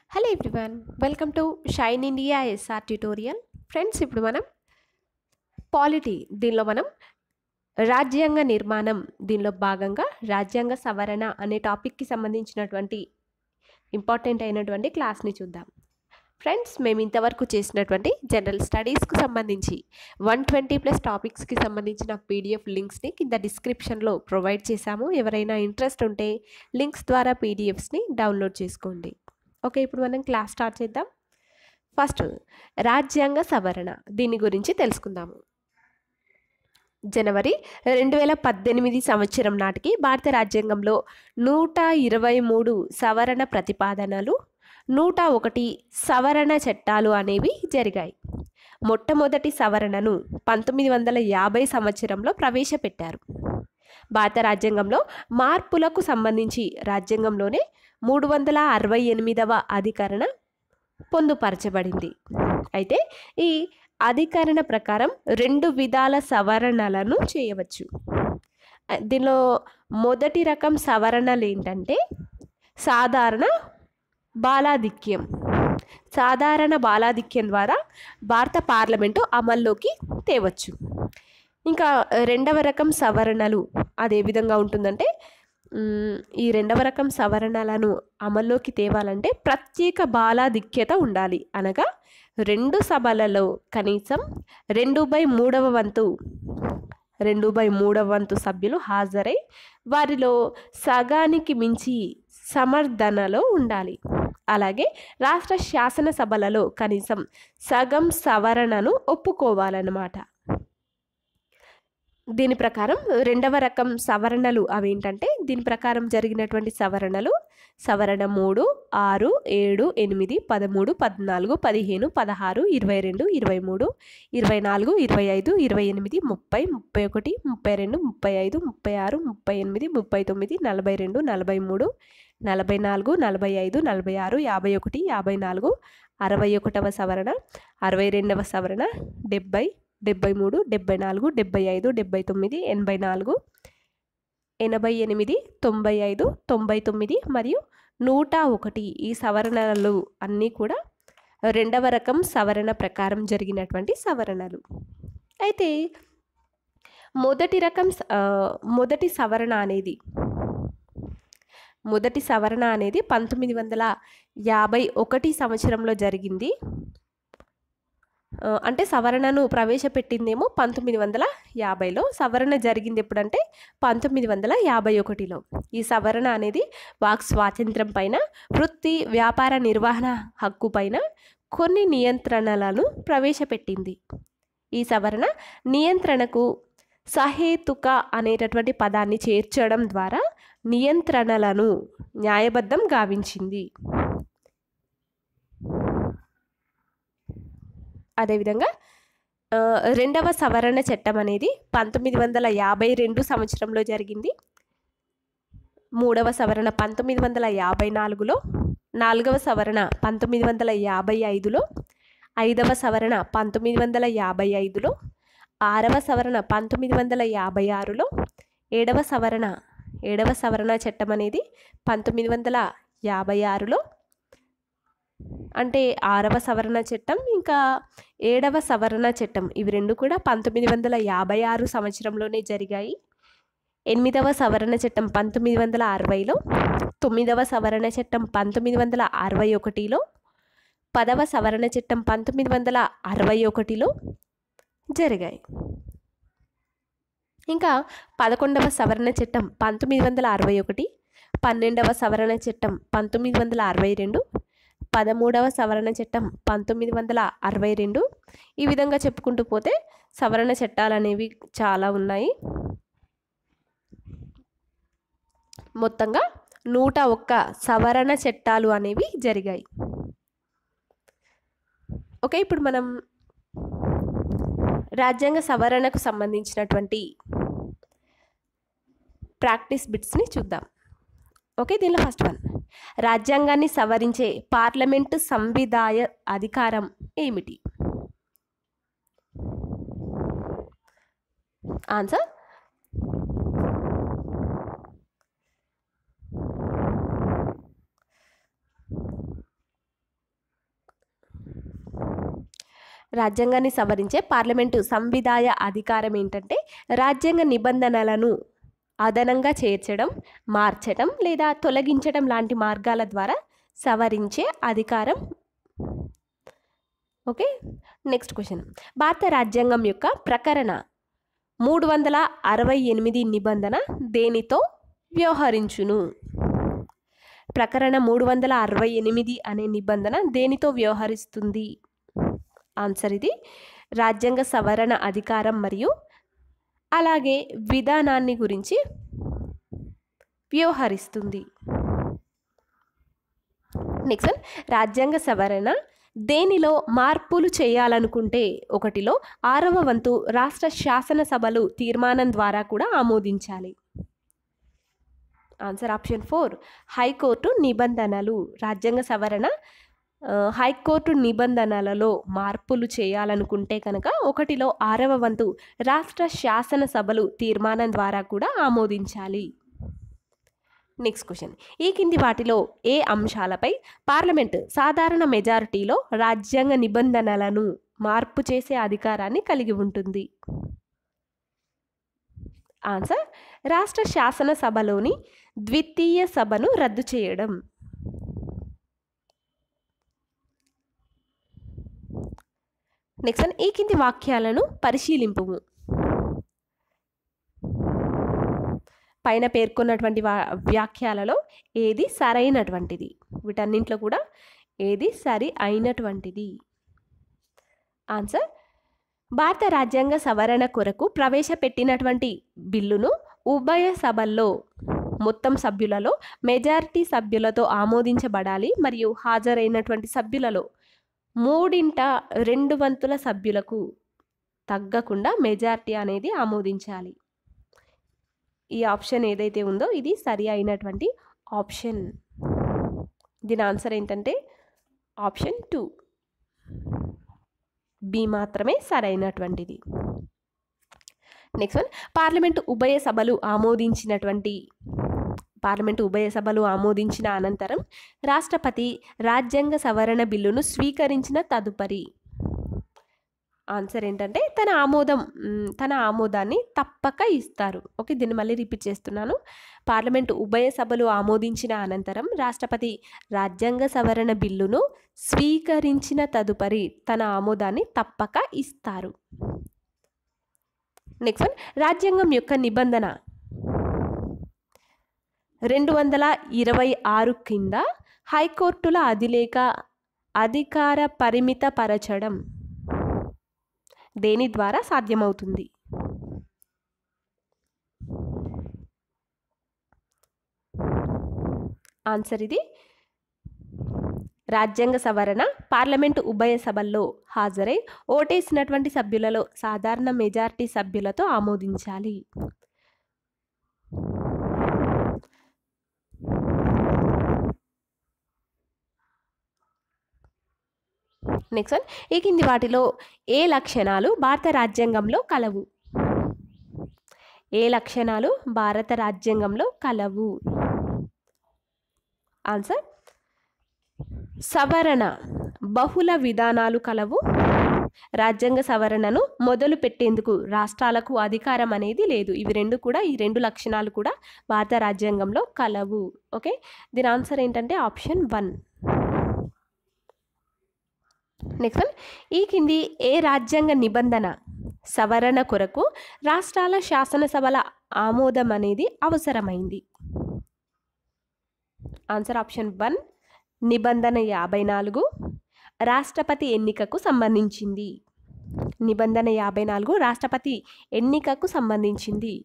hello everyone welcome to Shine India SR tutorial friends ఇప్పుడు మనం polity దీనిలో మనం రాజ్యాంగ నిర్మాణం దీనిలో భాగంగా రాజ్యాంగ సవరణ అనే టాపిక్కి సంబంధించినటువంటి ఇంపార్టెంట్ అయినటువంటి క్లాస్ని చూద్దాం ఫ్రెండ్స్ మేము ఇంతవరకు చేసినటువంటి జనరల్ స్టడీస్కి సంబంధించి వన్ ట్వంటీ ప్లస్ టాపిక్స్కి సంబంధించిన పీడిఎఫ్ లింక్స్ని కింద డిస్క్రిప్షన్లో ప్రొవైడ్ చేశాము ఎవరైనా ఇంట్రెస్ట్ ఉంటే లింక్స్ ద్వారా పీడిఎఫ్స్ని డౌన్లోడ్ చేసుకోండి ఓకే ఇప్పుడు మనం క్లాస్ స్టార్ట్ చేద్దాం ఫస్ట్ రాజ్యాంగ సవరణ దీని గురించి తెలుసుకుందాము జనవరి రెండు వేల పద్దెనిమిది సంవత్సరం నాటికి భారత రాజ్యాంగంలో నూట ఇరవై మూడు సవరణ ప్రతిపాదనలు నూట ఒకటి సవరణ చట్టాలు అనేవి జరిగాయి మొట్టమొదటి సవరణను పంతొమ్మిది వందల యాభై సంవత్సరంలో ప్రవేశపెట్టారు భారత రాజ్యాంగంలో మార్పులకు సంబంధించి రాజ్యాంగంలోనే మూడు వందల అరవై ఎనిమిదవ అధికరణ పొందుపరచబడింది అయితే ఈ అధికరణ ప్రకారం రెండు విధాల సవరణలను చేయవచ్చు దీనిలో మొదటి రకం సవరణలు ఏంటంటే సాధారణ బాలాధిక్యం సాధారణ బాలాధిక్యం ద్వారా భారత పార్లమెంటు అమల్లోకి తేవచ్చు ఇంకా రెండవ రకం సవరణలు అదే విధంగా ఉంటుందంటే మ్, ఈ రెండవ రకం సవరణలను అమల్లోకి తేవాలంటే ప్రత్యేక బాలాధిక్యత ఉండాలి అనగా రెండు సభలలో కనీసం రెండు బై మూడవ వంతు రెండు బై మూడవ వంతు సభ్యులు హాజరై వారిలో సగానికి మించి సమర్థనలో ఉండాలి అలాగే రాష్ట్ర శాసనసభలలో కనీసం సగం సవరణను ఒప్పుకోవాలన్నమాట దీని ప్రకారం రెండవ రకం సవరణలు అవేంటంటే దీని ప్రకారం జరిగినటువంటి సవరణలు సవరణ మూడు ఆరు ఏడు ఎనిమిది పదమూడు పద్నాలుగు పదిహేను పదహారు ఇరవై రెండు ఇరవై మూడు ఇరవై నాలుగు ఇరవై ఐదు ఇరవై ఎనిమిది ముప్పై ముప్పై ఒకటి ముప్పై రెండు ముప్పై ఐదు ముప్పై ఆరు ముప్పై ఎనిమిది ముప్పై తొమ్మిది నలభై రెండు నలభై మూడు నలభై నాలుగు నలభై ఐదు నలభై ఆరు యాభై ఒకటి యాభై నాలుగు అరవై ఒకటవ సవరణ అరవై రెండవ సవరణ డెబ్బై డెబ్బై మూడు డెబ్బై నాలుగు డెబ్బై ఐదు డెబ్బై తొమ్మిది ఎనభై నాలుగు ఎనభై ఎనిమిది తొంభై ఐదు తొంభై తొమ్మిది మరియు నూట ఒకటి ఈ సవరణలు అన్నీ కూడా రెండవ రకం సవరణ ప్రకారం జరిగినటువంటి సవరణలు అయితే మొదటి రకం స- ఆ, మొదటి సవరణ అనేది మొదటి సవరణ అనేది పంతొమ్మిది వందల యాభై ఒకటి సంవత్సరంలో జరిగింది ఆ, అంటే సవరణను ప్రవేశపెట్టిందేమో పంతొమ్మిది వందల యాభైలో సవరణ జరిగింది ఎప్పుడంటే పంతొమ్మిది వందల యాభై ఒకటిలో ఈ సవరణ అనేది వాక్ స్వాతంత్రం పైన వృత్తి వ్యాపార నిర్వహణ హక్కు పైన కొన్ని నియంత్రణలను ప్రవేశపెట్టింది ఈ సవరణ నియంత్రణకు సహేతుక అనేటటువంటి పదాన్ని చేర్చడం ద్వారా నియంత్రణలను న్యాయబద్ధం గావించింది అదేవిధంగా ఆ, రెండవ సవరణ చట్టం అనేది పంతొమ్మిది వందల యాభై రెండు సంవత్సరంలో జరిగింది మూడవ సవరణ పంతొమ్మిది వందల యాభై నాలుగులో నాలుగవ సవరణ పంతొమ్మిది వందల యాభై ఐదులో ఐదవ సవరణ పంతొమ్మిది వందల యాభై ఐదులో ఆరవ సవరణ పంతొమ్మిది వందల యాభై ఆరులో ఏడవ సవరణ ఏడవ సవరణ చట్టం అనేది పంతొమ్మిది వందల యాభై ఆరులో అంటే ఆరవ సవరణ చట్టం ఇంకా ఏడవ సవరణ చట్టం ఇవి రెండు కూడా పంతొమ్మిది వందల యాభై ఆరు సంవత్సరంలోనే జరిగాయి ఎనిమిదవ సవరణ చట్టం పంతొమ్మిది వందల అరవైలో తొమ్మిదవ సవరణ చట్టం పంతొమ్మిది వందల అరవై ఒకటిలో పదవ సవరణ చట్టం పంతొమ్మిది వందల అరవై ఒకటిలో జరిగాయి ఇంకా పదకొండవ సవరణ చట్టం పంతొమ్మిది వందల అరవై ఒకటి పన్నెండవ సవరణ చట్టం పంతొమ్మిది వందల అరవై రెండు పదమూడవ సవరణ చట్టం పంతొమ్మిది వందల అరవై రెండు ఈ విధంగా చెప్పుకుంటూ పోతే సవరణ చట్టాలు అనేవి చాలా ఉన్నాయి మొత్తంగా నూట ఒక్క సవరణ చట్టాలు అనేవి జరిగాయి ఓకే ఇప్పుడు మనం రాజ్యాంగ సవరణకు సంబంధించినటువంటి ప్రాక్టీస్ బిట్స్ని చూద్దాం ఓకే దీనిలో ఫస్ట్ వన్ రాజ్యాంగాన్ని సవరించే పార్లమెంటు సంవిధాయ అధికారం ఏమిటి ఆన్సర్ రాజ్యాంగాన్ని సవరించే పార్లమెంటు సంవిధాయ అధికారం ఏంటంటే రాజ్యాంగ నిబంధనలను అదనంగా చేర్చడం మార్చడం లేదా తొలగించడం లాంటి మార్గాల ద్వారా సవరించే అధికారం ఓకే నెక్స్ట్ క్వశ్చన్ భారత రాజ్యాంగం యొక్క ప్రకరణ మూడు వందల అరవై ఎనిమిది నిబంధన దేనితో వ్యవహరించును ప్రకరణ మూడు వందల అరవై ఎనిమిది అనే నిబంధన దేనితో వ్యవహరిస్తుంది ఆన్సర్ ఇది రాజ్యాంగ సవరణ అధికారం మరియు అలాగే విధానాన్ని గురించి వ్యవహరిస్తుంది నెక్స్ట్ వన్ రాజ్యాంగ సవరణ దేనిలో మార్పులు చేయాలనుకుంటే ఒకటిలో ఆరవ వంతు రాష్ట్ర శాసనసభలు తీర్మానం ద్వారా కూడా ఆమోదించాలి ఆన్సర్ ఆప్షన్ ఫోర్ హైకోర్టు నిబంధనలు రాజ్యాంగ సవరణ ఆ, హైకోర్టు నిబంధనలలో మార్పులు చేయాలనుకుంటే కనుక ఒకటిలో ఆరవ వంతు రాష్ట్ర శాసనసభలు తీర్మానం ద్వారా కూడా ఆమోదించాలి నెక్స్ట్ క్వశ్చన్ ఈ కింది వాటిలో ఏ అంశాలపై పార్లమెంట్ సాధారణ మెజారిటీలో రాజ్యాంగ నిబంధనలను మార్పు చేసే అధికారాన్ని కలిగి ఉంటుంది ఆన్సర్ రాష్ట్ర శాసనసభలోని ద్వితీయ సభను రద్దు చేయడం నెక్స్ట్ ఈ కింది వాక్యాలను పరిశీలింపుము పైన పేర్కొన్నటువంటి వా వ్యాఖ్యాలలో ఏది సరైనటువంటిది వీటన్నింటిలో కూడా ఏది సరి అయినటువంటిది ఆన్సర్ భారత రాజ్యాంగ సవరణ కొరకు ప్రవేశపెట్టినటువంటి బిల్లును ఉభయ సభల్లో మొత్తం సభ్యులలో మెజారిటీ సభ్యులతో ఆమోదించబడాలి మరియు హాజరైనటువంటి సభ్యులలో మూడింట రెండు వంతుల సభ్యులకు తగ్గకుండా మెజారిటీ అనేది ఆమోదించాలి ఈ ఆప్షన్ ఏదైతే ఉందో ఇది సరి అయినటువంటి ఆప్షన్ దీని ఆన్సర్ ఏంటంటే ఆప్షన్ టూ బి మాత్రమే సరైనటువంటిది నెక్స్ట్ వన్ పార్లమెంటు ఉభయ సభలు ఆమోదించినటువంటి పార్లమెంటు ఉభయ సభలు ఆమోదించిన అనంతరం రాష్ట్రపతి రాజ్యాంగ సవరణ బిల్లును స్వీకరించిన తదుపరి ఆన్సర్ ఏంటంటే తన ఆమోదం మ్, తన ఆమోదాన్ని తప్పక ఇస్తారు ఓకే దీన్ని మళ్ళీ రిపీట్ చేస్తున్నాను పార్లమెంటు ఉభయ సభలు ఆమోదించిన అనంతరం రాష్ట్రపతి రాజ్యాంగ సవరణ బిల్లును స్వీకరించిన తదుపరి తన ఆమోదాన్ని తప్పక ఇస్తారు నెక్స్ట్ వన్ రాజ్యాంగం యొక్క నిబంధన రెండు వందల ఇరవై ఆరు కింద హైకోర్టుల అధిలేఖ అధికార పరిమిత పరచడం దేని ద్వారా సాధ్యమవుతుంది ఆన్సర్ ఇది రాజ్యాంగ సవరణ పార్లమెంటు ఉభయ సభల్లో హాజరై ఓటేసినటువంటి సభ్యులలో సాధారణ మెజారిటీ సభ్యులతో ఆమోదించాలి నెక్స్ట్ వన్ ఈ కింది వాటిలో ఏ లక్షణాలు భారత రాజ్యాంగంలో కలవు ఏ లక్షణాలు భారత రాజ్యాంగంలో కలవు ఆన్సర్ సవరణ బహుళ విధానాలు కలవు రాజ్యాంగ సవరణను మొదలు పెట్టేందుకు రాష్ట్రాలకు అధికారం అనేది లేదు ఇవి రెండు కూడా ఈ రెండు లక్షణాలు కూడా భారత రాజ్యాంగంలో కలవు ఓకే దీని ఆన్సర్ ఏంటంటే ఆప్షన్ వన్ నెక్స్ట్ వన్ ఈ కింది ఏ రాజ్యాంగ నిబంధన సవరణ కొరకు రాష్ట్రాల శాసనసభల ఆమోదం అనేది అవసరమైంది ఆన్సర్ ఆప్షన్ వన్ నిబంధన యాభై నాలుగు రాష్ట్రపతి ఎన్నికకు సంబంధించింది నిబంధన యాభై నాలుగు రాష్ట్రపతి ఎన్నికకు సంబంధించింది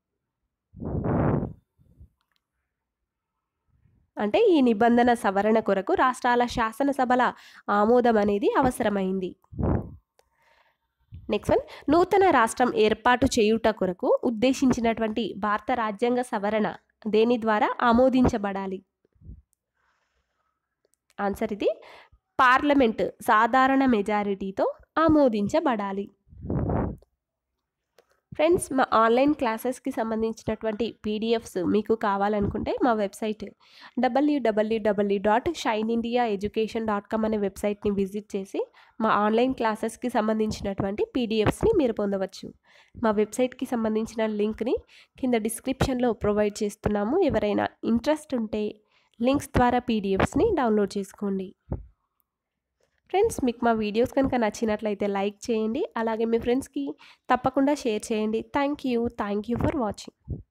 అంటే ఈ నిబంధన సవరణ కొరకు రాష్ట్రాల శాసనసభల ఆమోదం అనేది అవసరమైంది నెక్స్ట్ వన్ నూతన రాష్ట్రం ఏర్పాటు చేయుట కొరకు ఉద్దేశించినటువంటి భారత రాజ్యాంగ సవరణ దేని ద్వారా ఆమోదించబడాలి ఆన్సర్ ఇది పార్లమెంట్ సాధారణ మెజారిటీతో ఆమోదించబడాలి ఫ్రెండ్స్ మా ఆన్లైన్ క్లాసెస్కి సంబంధించినటువంటి పీడిఎఫ్స్ మీకు కావాలనుకుంటే మా website WWW dot Shine India education dot com అనే వెబ్సైట్ని విజిట్ చేసి మా ఆన్లైన్ క్లాసెస్కి సంబంధించినటువంటి పీడిఎఫ్స్ని మీరు పొందవచ్చు మా వెబ్సైట్కి సంబంధించిన లింక్ని కింద డిస్క్రిప్షన్లో ప్రొవైడ్ చేస్తున్నాము ఎవరైనా ఇంట్రెస్ట్ ఉంటే లింక్స్ ద్వారా పీడిఎఫ్స్ని డౌన్లోడ్ చేసుకోండి ఫ్రెండ్స్ మీకు మా వీడియోస్ కనుక నచ్చినట్లయితే లైక్ చేయండి అలాగే మీ ఫ్రెండ్స్కి తప్పకుండా షేర్ చేయండి thank you thank you for watching